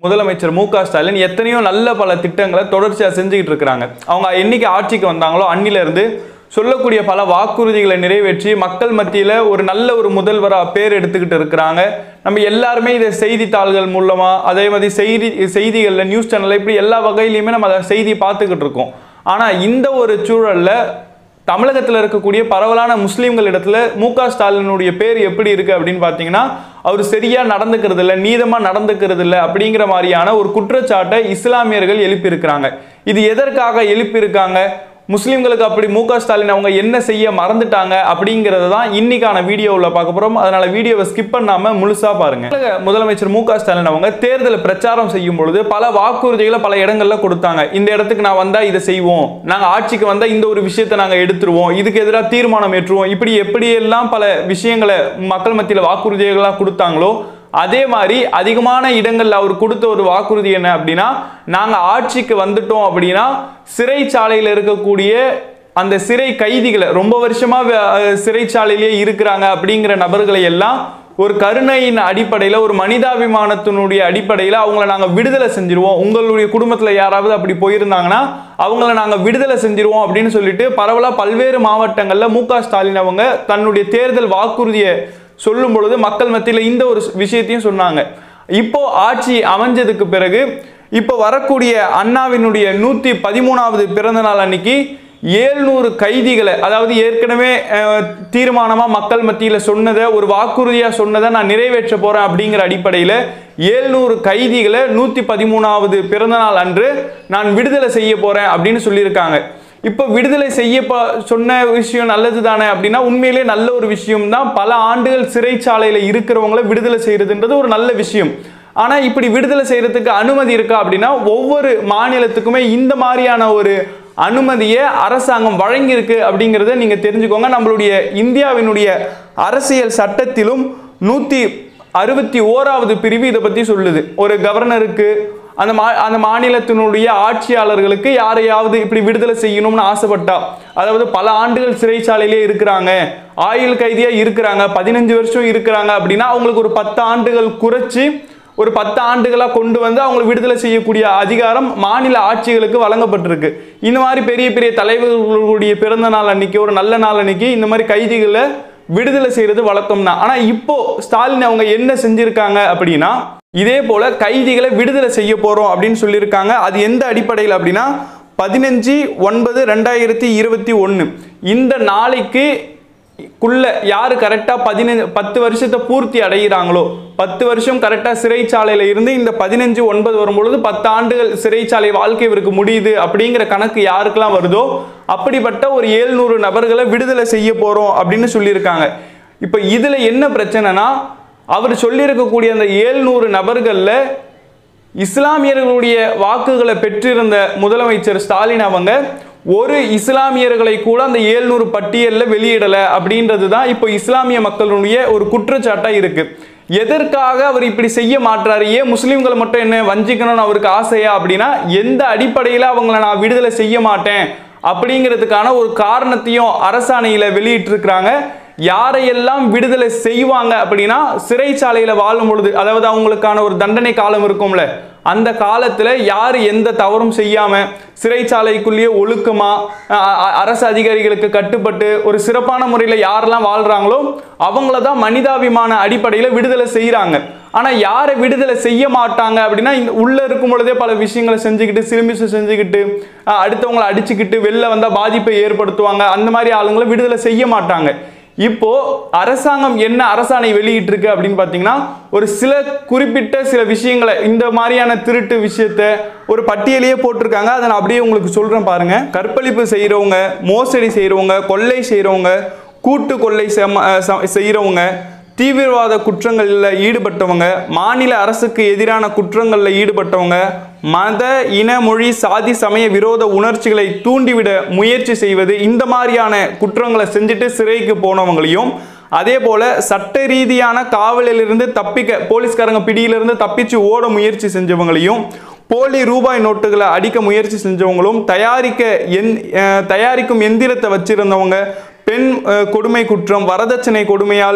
முதலமைச்சர் மு க ஸ்டாலின் எத்தனையோ நல்ல பல திட்டங்களை தொடர்ச்சியாக செஞ்சுக்கிட்டு இருக்கிறாங்க அவங்க என்னைக்கு ஆட்சிக்கு வந்தாங்களோ அன்னிலிருந்து சொல்லக்கூடிய பல வாக்குறுதிகளை நிறைவேற்றி மக்கள் மத்தியில் ஒரு நல்ல ஒரு முதல்வராக பேர் எடுத்துக்கிட்டு இருக்கிறாங்க நம்ம எல்லாருமே இதை செய்தித்தாள்கள் மூலமாக அதே மாதிரி செய்தி செய்திகளில் நியூஸ் சேனலில் இப்படி எல்லா வகையிலையுமே நம்ம அதை செய்தி பார்த்துக்கிட்டு இருக்கோம் ஆனால் இந்த ஒரு சூழலில் தமிழகத்தில் இருக்கக்கூடிய பரவலான முஸ்லீம்கள் இடத்துல மு க ஸ்டாலினுடைய பேர் எப்படி இருக்கு அப்படின்னு பார்த்தீங்கன்னா அவர் சரியா நடந்துக்கிறது இல்லை நீதமா நடந்துக்கிறது இல்லை அப்படிங்கிற மாதிரியான ஒரு குற்றச்சாட்டை இஸ்லாமியர்கள் எழுப்பியிருக்கிறாங்க இது எதற்காக எழுப்பியிருக்காங்க முஸ்லீம்களுக்கு அப்படி மு க ஸ்டாலின் அவங்க என்ன செய்ய மறந்துட்டாங்க அப்படிங்கறத தான் இன்னைக்கான வீடியோவில் பார்க்க போறோம் அதனால வீடியோவை ஸ்கிப் பண்ணாம முழுசா பாருங்க தமிழக முதலமைச்சர் மு க ஸ்டாலின் அவங்க தேர்தல் பிரச்சாரம் செய்யும் பொழுது பல வாக்குறுதிகளை பல இடங்கள்ல கொடுத்தாங்க இந்த இடத்துக்கு நான் வந்தா இதை செய்வோம் நாங்க ஆட்சிக்கு வந்தா இந்த ஒரு விஷயத்தை நாங்க எடுத்துருவோம் இதுக்கு எதிராக தீர்மானம் ஏற்றுவோம் இப்படி எப்படியெல்லாம் பல விஷயங்களை மக்கள் மத்தியில் வாக்குறுதிகளாக கொடுத்தாங்களோ அதே மாதிரி அதிகமான இடங்கள்ல அவர் கொடுத்த ஒரு வாக்குறுதி என்ன அப்படின்னா நாங்க ஆட்சிக்கு வந்துட்டோம் அப்படின்னா சிறைச்சாலையில் இருக்கக்கூடிய அந்த சிறை கைதிகளை ரொம்ப வருஷமா அஹ், சிறைச்சாலையிலேயே இருக்கிறாங்க அப்படிங்கிற நபர்களை எல்லாம் ஒரு கருணையின் அடிப்படையில் ஒரு மனிதாபிமானத்தினுடைய அடிப்படையில் அவங்கள நாங்கள் விடுதலை செஞ்சிருவோம் உங்களுடைய குடும்பத்தில் யாராவது அப்படி போயிருந்தாங்கன்னா அவங்கள நாங்கள் விடுதலை செஞ்சிருவோம் அப்படின்னு சொல்லிட்டு பரவலாக பல்வேறு மாவட்டங்களில் மு க ஸ்டாலின் அவங்க தன்னுடைய தேர்தல் வாக்குறுதியை சொல்லும் பொழுது மக்கள் மத்தியில் இந்த ஒரு விஷயத்தையும் சொன்னாங்க இப்போ ஆட்சி அமைஞ்சதுக்கு பிறகு இப்போ வரக்கூடிய அண்ணாவினுடைய நூற்றி பதிமூணாவது பிறந்த நாள் அன்னைக்கு ஏழ்நூறு கைதிகளை அதாவது ஏற்கனவே அஹ், தீர்மானமா மக்கள் மத்தியில் சொன்னதை ஒரு வாக்குறுதியா சொன்னதை நான் நிறைவேற்ற போறேன் அப்படிங்கிற அடிப்படையில் ஏழ்நூறு கைதிகளை நூற்றி பதிமூணாவது பிறந்த நாள் அன்று நான் விடுதலை செய்ய போறேன் அப்படின்னு சொல்லியிருக்காங்க இப்போ விடுதலை செய்ய ப- சொன்ன விஷயம் நல்லது தானே அப்படின்னா உண்மையிலே நல்ல ஒரு விஷயம் தான் பல ஆண்டுகள் சிறைச்சாலையில் இருக்கிறவங்கள விடுதலை செய்யறதுன்றது ஒரு நல்ல விஷயம் ஆனா இப்படி விடுதலை செய்யறதுக்கு அனுமதி இருக்கா அப்படின்னா ஒவ்வொரு மாநிலத்துக்குமே இந்த மாதிரியான ஒரு அனுமதியை அரசாங்கம் வழங்கியிருக்கு அப்படிங்கிறத நீங்க தெரிஞ்சுக்கோங்க நம்மளுடைய இந்தியாவினுடைய அரசியல் சட்டத்திலும் நூத்தி அறுபத்தி ஓராவது பிரிவு இதை பத்தி சொல்லுது ஒரு கவர்னருக்கு அந்த மா அந்த மாநிலத்தினுடைய ஆட்சியாளர்களுக்கு யாரையாவது இப்படி விடுதலை செய்யணும்னு ஆசைப்பட்டா அதாவது பல ஆண்டுகள் சிறைச்சாலையிலே இருக்கிறாங்க ஆயுள் கைதியா இருக்கிறாங்க பதினஞ்சு வருஷம் இருக்கிறாங்க அப்படின்னா அவங்களுக்கு ஒரு பத்து ஆண்டுகள் குறைச்சி ஒரு பத்து ஆண்டுகளா கொண்டு வந்து அவங்களை விடுதலை செய்யக்கூடிய அதிகாரம் மாநில ஆட்சிகளுக்கு வழங்கப்பட்டிருக்கு இந்த மாதிரி பெரிய பெரிய தலைவர்களுடைய பிறந்த நாள் அன்னைக்கு ஒரு நல்ல நாள் அன்னைக்கு இந்த மாதிரி கைதிகளை விடுதலை செய்யறது வழக்கம் தான் ஆனா இப்போ ஸ்டாலின் அவங்க என்ன செஞ்சிருக்காங்க அப்படின்னா இதே போல கைதிகளை விடுதலை செய்ய போறோம் அப்படின்னு சொல்லியிருக்காங்க அது எந்த அடிப்படையில் அப்படின்னா பதினஞ்சு ஒன்பது ரெண்டாயிரத்தி இருபத்தி ஒன்று இந்த நாளைக்கு குள்ள யாரு கரெக்டா பதினஞ்சு பத்து வருஷத்தை பூர்த்தி அடைகிறாங்களோ பத்து வருஷம் கரெக்டா சிறைச்சாலையில இருந்து இந்த பதினஞ்சு ஒன்பது வரும்பொழுது பத்து ஆண்டுகள் சிறைச்சாலை வாழ்க்கை இவருக்கு முடியுது அப்படிங்கிற கணக்கு யாருக்கெல்லாம் வருதோ அப்படிப்பட்ட ஒரு ஏழ்நூறு நபர்களை விடுதலை செய்ய போறோம் அப்படின்னு சொல்லியிருக்காங்க இப்போ இதுல என்ன பிரச்சனைனா அவர் சொல்லியிருக்கக்கூடிய அந்த ஏழ்நூறு நபர்கள்ல இஸ்லாமியர்களுடைய வாக்குகளை பெற்றிருந்த முதலமைச்சர் ஸ்டாலின் அவங்க ஒரு இஸ்லாமியர்களை கூட அந்த ஏழ்நூறு பட்டியலில் வெளியிடல அப்படின்றது தான் இப்போ இஸ்லாமிய மக்களுடைய ஒரு குற்றச்சாட்டா இருக்கு எதற்காக அவர் இப்படி செய்ய மாட்டாரு ஏன் முஸ்லீம்களை மட்டும் என்ன வஞ்சிக்கணும்னு அவருக்கு ஆசையா அப்படின்னா எந்த அடிப்படையில் அவங்கள நான் விடுதலை செய்ய மாட்டேன் அப்படிங்கிறதுக்கான ஒரு காரணத்தையும் அரசாணையில வெளியிட்டிருக்கிறாங்க யாரையெல்லாம் விடுதலை செய்வாங்க அப்படின்னா சிறைச்சாலையில வாழும் பொழுது அதாவது அவங்களுக்கான ஒரு தண்டனை காலம் இருக்கும்ல அந்த காலத்துல யார் எந்த தவறும் செய்யாம சிறைச்சாலைக்குள்ளேயே ஒழுக்கமா அ- அ- அரசு அதிகாரிகளுக்கு கட்டுப்பட்டு ஒரு சிறப்பான முறையில் யாரெல்லாம் வாழ்றாங்களோ அவங்கள தான் மனிதாபிமான அடிப்படையில விடுதலை செய்றாங்க ஆனா யாரை விடுதலை செய்ய மாட்டாங்க அப்படின்னா இந்த உள்ள இருக்கும் பொழுதே பல விஷயங்களை செஞ்சுக்கிட்டு சிலுமிசம் செஞ்சுக்கிட்டு அஹ், அடுத்தவங்களை அடிச்சுக்கிட்டு வெளில வந்தா பாதிப்பை ஏற்படுத்துவாங்க அந்த மாதிரி ஆளுங்களை விடுதலை செய்ய மாட்டாங்க இப்போ அரசாங்கம் என்ன அரசாணை வெளியிட்டிருக்கு அப்படின்னு பார்த்தீங்கன்னா ஒரு சில குறிப்பிட்ட சில விஷயங்களை இந்த மாதிரியான திருட்டு விஷயத்த ஒரு பட்டியலையே போட்டிருக்காங்க அதை நான் அப்படியே உங்களுக்கு சொல்றேன் பாருங்க கற்பழிப்பு செய்றவங்க மோசடி செய்றவங்க கொள்ளை செய்றவங்க கூட்டு கொள்ளை செம- அஹ் ச- செய்றவங்க தீவிரவாத குற்றங்களில் ஈடுபட்டவங்க மாநில அரசுக்கு எதிரான குற்றங்களில் ஈடுபட்டவங்க மத இன மொழி சாதி சமய விரோத உணர்ச்சிகளை தூண்டிவிட முயற்சி செய்வது இந்த மாதிரியான குற்றங்களை செஞ்சுட்டு சிறைக்கு போனவங்களையும் அதே போல சட்ட ரீதியான காவலிலிருந்து தப்பிக்க போலீஸ்காரங்க பிடியிலிருந்து தப்பிச்சு ஓட முயற்சி செஞ்சவங்களையும் போலி ரூபாய் நோட்டுகளை அடிக்க முயற்சி செஞ்சவங்களும் தயாரிக்க எந் அஹ் தயாரிக்கும் எந்திரத்தை வச்சிருந்தவங்க பெண் அஹ், கொடுமை குற்றம் வரதட்சணை கொடுமையால்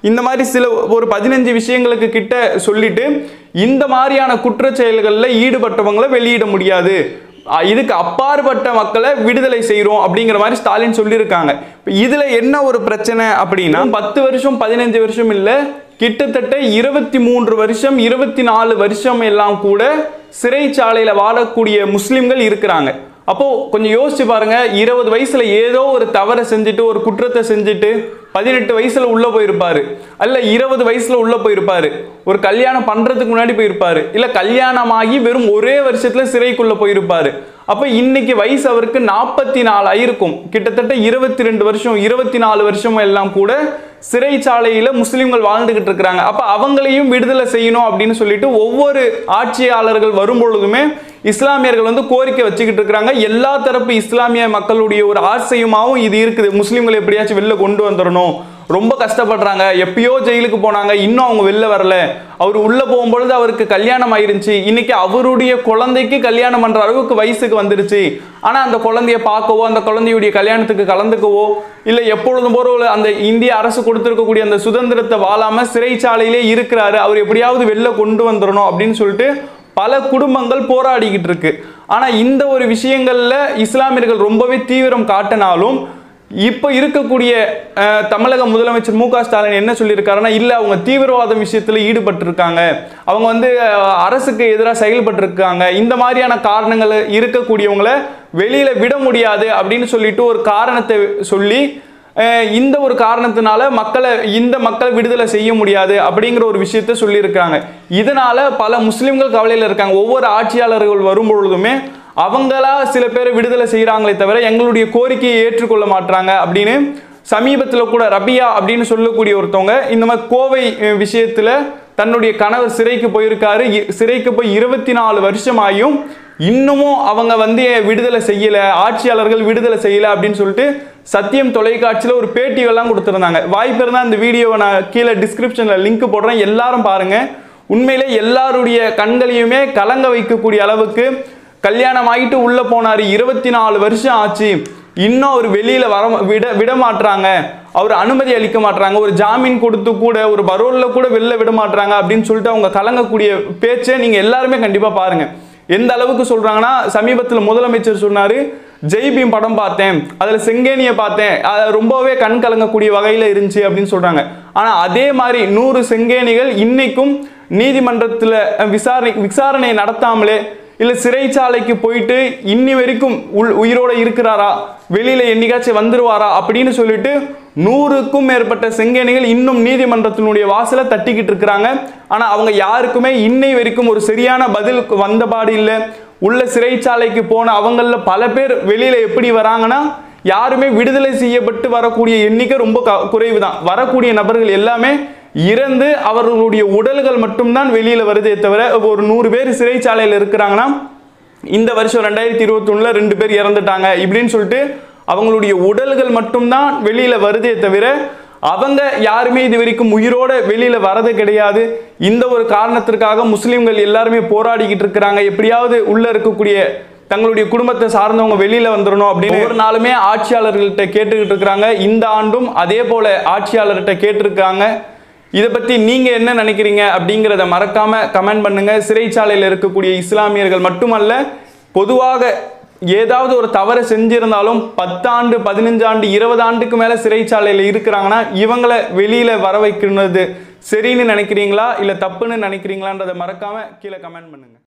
இந்த மாதிரி சில ஒரு பதினஞ்சு விஷயங்களுக்கு கிட்ட சொல்லிட்டு இந்த மாதிரியான குற்றச் செயல்களில் ஈடுபட்டவங்களை வெளியிட முடியாது அஹ் இதுக்கு அப்பாற்பட்ட மக்களை விடுதலை செய்கிறோம் அப்படிங்கிற மாதிரி ஸ்டாலின் சொல்லியிருக்காங்க இப்போ இதில் என்ன ஒரு பிரச்சனை அப்படின்னா பத்து வருஷம் பதினஞ்சு வருஷம் இல்லை கிட்டத்தட்ட இருபத்தி மூன்று வருஷம் இருபத்தி நாலு வருஷம் எல்லாம் கூட சிறைச்சாலையில் வாழக்கூடிய முஸ்லிம்கள் இருக்கிறாங்க அப்போ கொஞ்சம் யோசிச்சு பாருங்க இருபது வயசுல ஏதோ ஒரு தவறை செஞ்சுட்டு ஒரு குற்றத்தை செஞ்சுட்டு பதினெட்டு வயசுல உள்ள போயிருப்பாரு அல்ல இருபது வயசுல உள்ள போயிருப்பாரு ஒரு கல்யாணம் பண்றதுக்கு முன்னாடி போயிருப்பாரு இல்ல கல்யாணமாகி வெறும் ஒரே வருஷத்துல சிறைக்குள்ள போயிருப்பாரு அப்ப இன்னைக்கு வயசு அவருக்கு நாற்பத்தி நாலு ஆயிருக்கும் கிட்டத்தட்ட இருபத்தி ரெண்டு வருஷம் இருபத்தி நாலு வருஷம் எல்லாம் கூட சிறைச்சாலையில முஸ்லிம்கள் வாழ்ந்துகிட்டு இருக்கிறாங்க அப்ப அவங்களையும் விடுதலை செய்யணும் அப்படின்னு சொல்லிட்டு ஒவ்வொரு ஆட்சியாளர்கள் வரும் பொழுதுமே இஸ்லாமியர்கள் வந்து கோரிக்கை வச்சுக்கிட்டு இருக்கிறாங்க எல்லா தரப்பு இஸ்லாமிய மக்களுடைய ஒரு ஆசையுமாவும் இது இருக்குது முஸ்லிம்களை எப்படியாச்சும் வெளில கொண்டு வந்துடணும் ரொம்ப கஷ்டப்படுறாங்க எப்பயோ ஜெயிலுக்கு போனாங்க இன்னும் அவங்க வெளில வரல அவர் உள்ள போகும்பொழுது அவருக்கு கல்யாணம் ஆயிருந்துச்சு இன்னைக்கு அவருடைய குழந்தைக்கு கல்யாணம் பண்ற அளவுக்கு வயசுக்கு வந்துருச்சு ஆனா அந்த குழந்தைய பார்க்கவோ அந்த குழந்தையுடைய கல்யாணத்துக்கு கலந்துக்கவோ இல்ல எப்பொழுதும் போற ஒரு அந்த இந்திய அரசு கொடுத்திருக்கக்கூடிய அந்த சுதந்திரத்தை வாழாம சிறைச்சாலையிலே இருக்கிறாரு அவர் எப்படியாவது வெளில கொண்டு வந்துடணும் அப்படின்னு சொல்லிட்டு பல குடும்பங்கள் போராடிக்கிட்டு இருக்கு ஆனா இந்த ஒரு விஷயங்கள்ல இஸ்லாமியர்கள் ரொம்பவே தீவிரம் காட்டினாலும் இப்போ இருக்கக்கூடிய அஹ், தமிழக முதலமைச்சர் மு க ஸ்டாலின் என்ன சொல்லியிருக்காருன்னா இல்லை அவங்க தீவிரவாத விஷயத்தில் ஈடுபட்டிருக்காங்க அவங்க வந்து அஹ், அரசுக்கு எதிராக செயல்பட்டிருக்காங்க இந்த மாதிரியான காரணங்கள் இருக்கக்கூடியவங்கள வெளியில விட முடியாது அப்படின்னு சொல்லிட்டு ஒரு காரணத்தை சொல்லி அஹ், இந்த ஒரு காரணத்தினால மக்களை இந்த மக்களை விடுதலை செய்ய முடியாது அப்படிங்கிற ஒரு விஷயத்த சொல்லியிருக்காங்க இதனால பல முஸ்லிம்கள் கவலையில் இருக்காங்க ஒவ்வொரு ஆட்சியாளர்கள் வரும் பொழுதுமே அவங்களா சில பேரை விடுதலை செய்கிறாங்களே தவிர எங்களுடைய கோரிக்கையை ஏற்றுக்கொள்ள மாட்டாங்க அப்படின்னு சமீபத்தில் கூட ரபியா அப்படின்னு சொல்லக்கூடிய ஒருத்தவங்க இந்த மாதிரி கோவை அஹ், விஷயத்துல தன்னுடைய கணவர் சிறைக்கு போயிருக்காரு இ- சிறைக்கு போய் இருபத்தி நாலு வருஷமாயும் இன்னமும் அவங்க வந்து விடுதலை செய்யல ஆட்சியாளர்கள் விடுதலை செய்யல அப்படின்னு சொல்லிட்டு சத்தியம் தொலைக்காட்சியில் ஒரு பேட்டிகள்லாம் கொடுத்துருந்தாங்க வாய்ப்பு இருந்தால் அந்த வீடியோவை நான் கீழே டிஸ்கிரிப்ஷனில் லிங்க் போடுறேன் எல்லாரும் பாருங்க உண்மையிலே எல்லாருடைய கண்களையுமே கலங்க வைக்கக்கூடிய அளவுக்கு கல்யாணம் ஆகிட்டு உள்ள போனாரு இருபத்தி நாலு வருஷம் ஆச்சு இன்னும் அவர் வெளியில வர விட விட மாட்றாங்க அவர் அனுமதி அளிக்க மாட்றாங்க ஒரு ஜாமீன் கொடுத்து கூட ஒரு பரோல்ல கூட வெளில விட மாட்றாங்க அப்படின்னு சொல்லிட்டு அவங்க கலங்கக்கூடிய பேச்சை நீங்க எல்லாருமே கண்டிப்பா பாருங்க எந்த அளவுக்கு சொல்றாங்கன்னா சமீபத்துல முதலமைச்சர் சொன்னாரு ஜெய் பீம் படம் பார்த்தேன் அதுல செங்கேனியை பார்த்தேன் அது ரொம்பவே கண் கலங்கக்கூடிய வகையில இருந்துச்சு அப்படின்னு சொல்றாங்க ஆனா அதே மாதிரி நூறு செங்கேனிகள் இன்னைக்கும் நீதிமன்றத்துல அஹ், விசாரணை விசாரணை நடத்தாமலே இல்ல சிறைச்சாலைக்கு போயிட்டு இன்னி வரைக்கும் உள் உயிரோட இருக்கிறாரா வெளியில என்னைக்காச்சும் வந்துருவாரா அப்படின்னு சொல்லிட்டு நூறுக்கும் மேற்பட்ட செங்கேனிகள் இன்னும் நீதிமன்றத்தினுடைய வாசலை தட்டிக்கிட்டு இருக்கிறாங்க ஆனா அவங்க யாருக்குமே இன்னை வரைக்கும் ஒரு சரியான பதில் வந்தபாடு இல்லை உள்ள சிறைச்சாலைக்கு போன அவங்கள பல பேர் வெளியில எப்படி வராங்கன்னா யாருமே விடுதலை செய்யப்பட்டு வரக்கூடிய எண்ணிக்கை ரொம்ப குறைவு தான் வரக்கூடிய நபர்கள் எல்லாமே இறந்து அவர்களுடைய உடல்கள் மட்டும்தான் வெளியில வருதே தவிர ஒரு நூறு பேர் சிறைச்சாலையில் இருக்கிறாங்கன்னா இந்த வருஷம் ரெண்டாயிரத்தி இருபத்தி ரெண்டு பேர் இறந்துட்டாங்க இப்படின்னு சொல்லிட்டு அவங்களுடைய உடல்கள் மட்டும்தான் வெளியில வருதே தவிர அவங்க யாருமே இது வரைக்கும் உயிரோட வெளியில வரது கிடையாது இந்த ஒரு காரணத்திற்காக முஸ்லிம்கள் எல்லாருமே போராடிக்கிட்டு இருக்கிறாங்க எப்படியாவது உள்ள இருக்கக்கூடிய தங்களுடைய குடும்பத்தை சார்ந்தவங்க வெளியில வந்துடணும் அப்படின்னு ஒரு நாளுமே ஆட்சியாளர்கள்ட்ட கேட்டுக்கிட்டு இருக்கிறாங்க இந்த ஆண்டும் அதே போல ஆட்சியாளர்கிட்ட கேட்டிருக்காங்க இதை பத்தி நீங்க என்ன நினைக்கிறீங்க அப்படிங்கிறத மறக்காம கமெண்ட் பண்ணுங்க சிறைச்சாலையில் இருக்கக்கூடிய இஸ்லாமியர்கள் மட்டுமல்ல பொதுவாக ஏதாவது ஒரு தவறை செஞ்சிருந்தாலும் பத்தாண்டு பதினஞ்சாண்டு இருபது ஆண்டுக்கு மேல சிறைச்சாலையில் இருக்கிறாங்கன்னா இவங்களை வெளியில வர வைக்கிறது சரின்னு நினைக்கிறீங்களா இல்ல தப்புன்னு நினைக்கிறீங்களான்றதை மறக்காம கீழே கமெண்ட் பண்ணுங்க